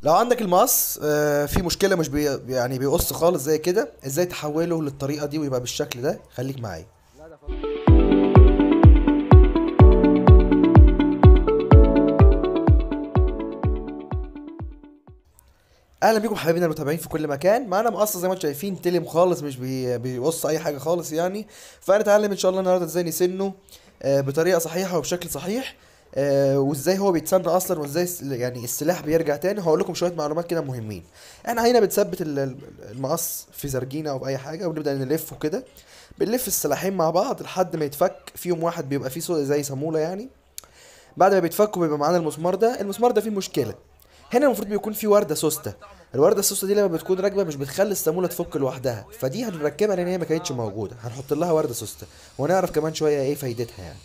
لو عندك المقص آه، في مشكله مش بي يعني بيقص خالص زي كده ازاي تحوله للطريقه دي ويبقى بالشكل ده خليك معايا اهلا بيكم حبايبنا المتابعين في كل مكان معانا مقص زي ما انتم شايفين تلم خالص مش بي... بيقص اي حاجه خالص يعني فهنتعلم ان شاء الله النهارده ازاي نسنه آه، بطريقه صحيحه وبشكل صحيح آه، وازاي هو بيتسن اصلا وازاي الس- يعني السلاح بيرجع تاني هقول لكم شويه معلومات كده مهمين احنا هنا بنثبت ال- ال- المقص في زرجينه او باي حاجه ونبدا نلفه كده بنلف السلاحين مع بعض لحد ما يتفك فيهم واحد بيبقى فيه صو- زي صاموله يعني بعد ما بيتفكوا بيبقى معانا المسمار ده المسمار ده فيه مشكله هنا المفروض بيكون في ورده سوسته الورده السوسته دي لما بتكون راكبه مش بتخلي الصاموله تفك لوحدها فدي هنركبها لان هي ما كانتش موجوده هنحط لها ورده سوسته ونعرف كمان شويه ايه فايدتها يعني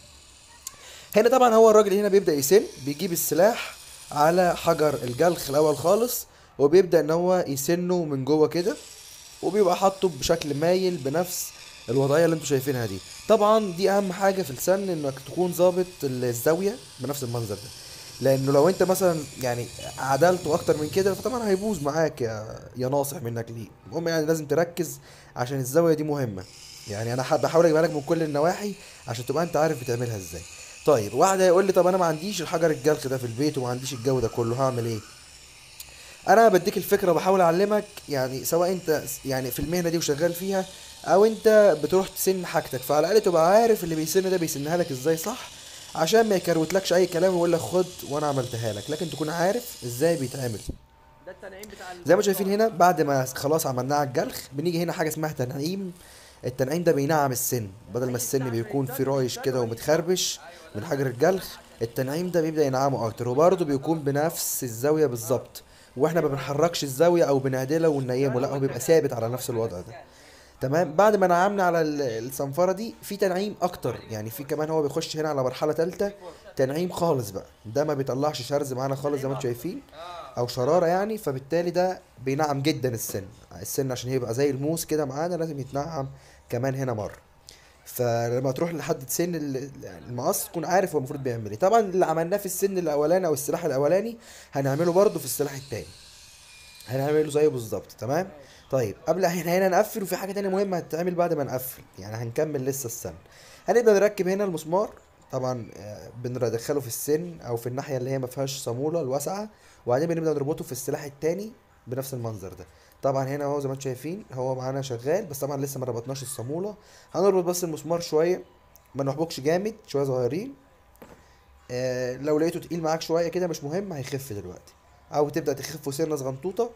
هنا طبعا هو الراجل هنا بيبدا يسن بيجيب السلاح على حجر الجلخ الاول خالص وبيبدا ان هو يسنه من جوه كده وبيبقى حاطه بشكل مايل بنفس الوضعيه اللي انتوا شايفينها دي طبعا دي اهم حاجه في السن انك تكون ظابط الزاويه بنفس المنظر ده لانه لو انت مثلا يعني عدلته اكتر من كده فطبعا هيبوظ معاك يا يا ناصح منك ليه المهم يعني لازم تركز عشان الزاويه دي مهمه يعني انا حابب احاول اجيبها لك من كل النواحي عشان تبقى انت عارف بتعملها ازاي طيب واحد هيقول لي طب انا ما عنديش الحجر الجلخ ده في البيت وما عنديش الجو ده كله هعمل ايه انا بديك الفكره وبحاول اعلمك يعني سواء انت يعني في المهنه دي وشغال فيها او انت بتروح تسن حاجتك فعلى الاقل تبقى عارف اللي بيسن ده بيسنها لك ازاي صح عشان ما يكروتلكش اي كلام ويقول لك خد وانا عملتها لك لكن تكون عارف ازاي بيتعمل ده التنعيم بتاع ال- زي ما شايفين هنا بعد ما خلاص عملناه على الجلخ بنيجي هنا حاجه اسمها تنعيم التنعيم ده بينعم السن بدل ما السن بيكون فيه رايش كده ومتخربش من حجر الجلخ التنعيم ده بيبدا ينعمه اكتر وبرضه بيكون بنفس الزاويه بالظبط واحنا ما بنحركش الزاويه او بنعدله وننيمه لا هو بيبقى ثابت على نفس الوضع ده تمام بعد ما نعمنا على ال- الصنفره دي في تنعيم اكتر يعني في كمان هو بيخش هنا على مرحله ثالثه تنعيم خالص بقى ده ما بيطلعش شرز معانا خالص زي ما انتم شايفين او شراره يعني فبالتالي ده بينعم جدا السن السن عشان يبقى زي الموس كده معانا لازم يتنعم كمان هنا مره فلما تروح لحد سن ال- المقص تكون عارف هو المفروض بيعمل ايه طبعا اللي عملناه في السن الاولاني او السلاح الاولاني هنعمله برضه في السلاح التاني هنعمله زيه بالظبط تمام طيب قبل احنا هنا نقفل وفي حاجه تانية مهمه هتتعمل بعد ما نقفل يعني هنكمل لسه السن هنبدا نركب هنا المسمار طبعا آه، بندخله في السن او في الناحيه اللي هي ما فيهاش صاموله الواسعه وبعدين بنبدا نربطه في السلاح التاني بنفس المنظر ده طبعا هنا اهو زي ما انتم شايفين هو معانا شغال بس طبعا لسه ما ربطناش الصاموله هنربط بس المسمار شويه ما نحبكش جامد شويه صغيرين آه لو لقيته تقيل معاك شويه كده مش مهم هيخف دلوقتي او تبدا تخفه سنه صغنطوطه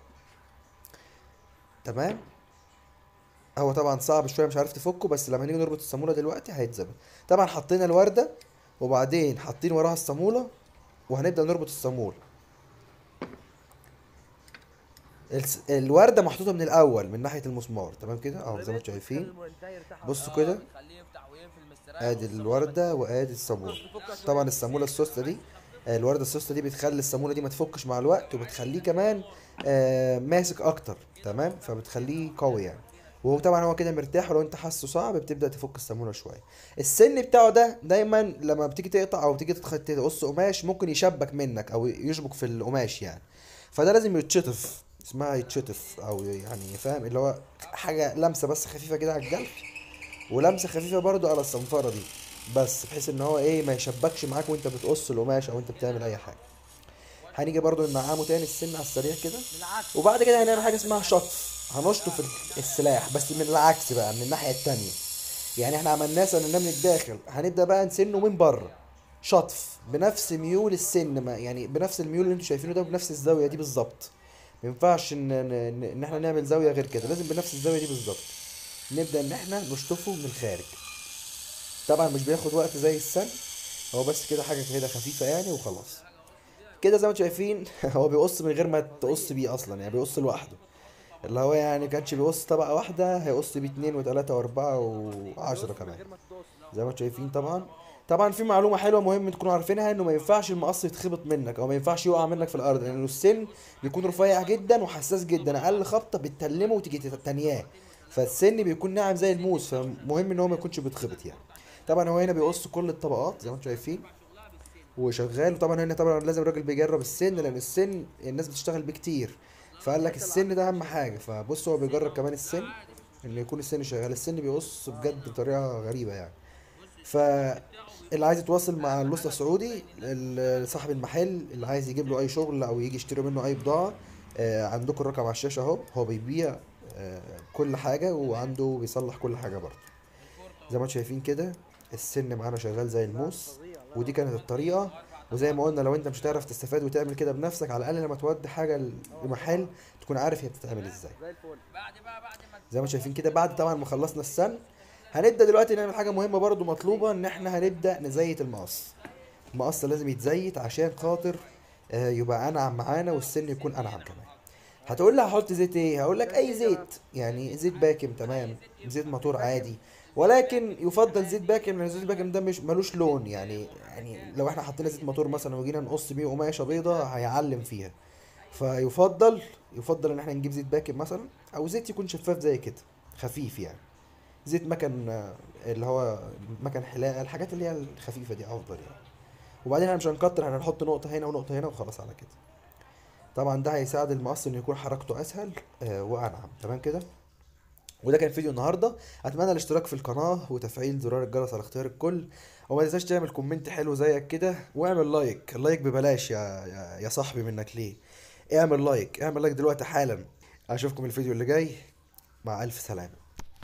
تمام هو طبعا صعب شويه مش عارف تفكه بس لما نيجي نربط الصاموله دلوقتي هيتظبط طبعا حطينا الورده وبعدين حاطين وراها الصاموله وهنبدا نربط الصاموله الس- الورده محطوطه من الاول من ناحيه المسمار تمام كده اهو زي ما انتم شايفين بصوا كده بيخليه يفتح ويقفل مستريح ادي الورده وادي الصاموله طبعا الصاموله السوسته دي آه، الورده السوسته دي بتخلي الصاموله دي ما تفكش مع الوقت وبتخليه كمان آه، ماسك اكتر تمام فبتخليه قوي يعني وهو طبعا هو كده مرتاح ولو انت حاسه صعب بتبدا تفك الصاموله شويه السن بتاعه ده دايما لما بتيجي تقطع او تيجي تتخ- تقص قماش ممكن يشبك منك او يشبك في القماش يعني فده لازم يتشطف اسمها يتشطف او يعني فاهم اللي هو حاجه لمسه بس خفيفه كده على الجلد ولمسه خفيفه برضو على الصنفره دي بس بحيث ان هو ايه ما يشبكش معاك وانت بتقص القماش او انت بتعمل اي حاجه هنيجي برضو ننعمه تاني السن على السريع كده بالعكس وبعد كده هنعمل حاجه اسمها شطف هنشطف ال- السلاح بس من العكس بقى من الناحيه التانية يعني احنا عملناه سنناه من الداخل هنبدا بقى نسنه من بره شطف بنفس ميول السن ما يعني بنفس الميول اللي انتوا شايفينه ده بنفس الزاويه دي بالظبط ما ينفعش ان ان إن احنا نعمل زاويه غير كده لازم بنفس الزاويه دي بالظبط نبدا ان احنا نشطفه من الخارج طبعا مش بياخد وقت زي السن هو بس كده حاجه كده خفيفه يعني وخلاص كده زي ما انتوا شايفين هو بيقص من غير ما تقص بيه اصلا يعني بيقص لوحده اللي هو يعني كانش بيقص طبقه واحده هيقص بيه اتنين وتلاته واربعه وعشرة كمان زي ما انتوا شايفين طبعا طبعا في معلومه حلوه مهم تكونوا عارفينها انه ما ينفعش المقص يتخبط منك او ما ينفعش يقع منك في الارض لانه السن بيكون رفيع جدا وحساس جدا اقل خبطه بتتلمه وتيجي تتنياه فالسن بيكون ناعم زي الموس فمهم ان هو ما يكونش بيتخبط يعني طبعا هو هنا بيقص كل الطبقات زي ما انتم شايفين وشغال وطبعا هنا طبعا لازم الراجل بيجرب السن لان السن الناس بتشتغل بيه كتير فقال لك السن ده اهم حاجه فبص هو بيجرب كمان السن ان يكون السن شغال السن بيقص بجد بطريقه غريبه يعني فاللي عايز يتواصل مع الوسطى السعودي ال- صاحب المحل اللي عايز يجيب له اي شغل او يجي يشتري منه اي بضاعه آه، عندكم الرقم على الشاشه اهو هو بيبيع آه، كل حاجه وعنده بيصلح كل حاجه برضه زي ما انتم شايفين كده السن معانا شغال زي الموس ودي كانت الطريقه وزي ما قلنا لو انت مش هتعرف تستفاد وتعمل كده بنفسك على الاقل لما تودي حاجه المحل تكون عارف هي بتتعمل ازاي زي الفل بعد بقى بعد ما زي ما انتم شايفين كده بعد طبعا ما خلصنا السن هنبدا دلوقتي نعمل حاجه مهمه برضو مطلوبه ان احنا هنبدا نزيت المقص المقص لازم يتزيت عشان خاطر آه، يبقى انعم معانا والسن يكون انعم كمان هتقول لي هحط زيت ايه هقول لك اي زيت يعني زيت باكم تمام زيت موتور عادي ولكن يفضل زيت باكم لان زيت الباكم ده مش ملوش لون يعني يعني لو احنا حطينا زيت موتور مثلا وجينا نقص بيه قماشه بيضه هيعلم فيها فيفضل يفضل ان احنا نجيب زيت باكم مثلا او زيت يكون شفاف زي كده خفيف يعني زيت مكن آه، اللي هو مكن حلاقه الحاجات اللي هي الخفيفه دي افضل يعني وبعدين احنا مش هنكتر احنا هنحط نقطه هنا ونقطه هنا وخلاص على كده طبعا ده هيساعد المقص انه يكون حركته اسهل آه وانعم تمام كده وده كان فيديو النهارده اتمنى الاشتراك في القناه وتفعيل زرار الجرس على اختيار الكل وما تنساش تعمل كومنت حلو زيك كده واعمل لايك اللايك ببلاش يا يا, يا صاحبي منك ليه اعمل لايك اعمل لايك دلوقتي حالا اشوفكم الفيديو اللي جاي مع الف سلامه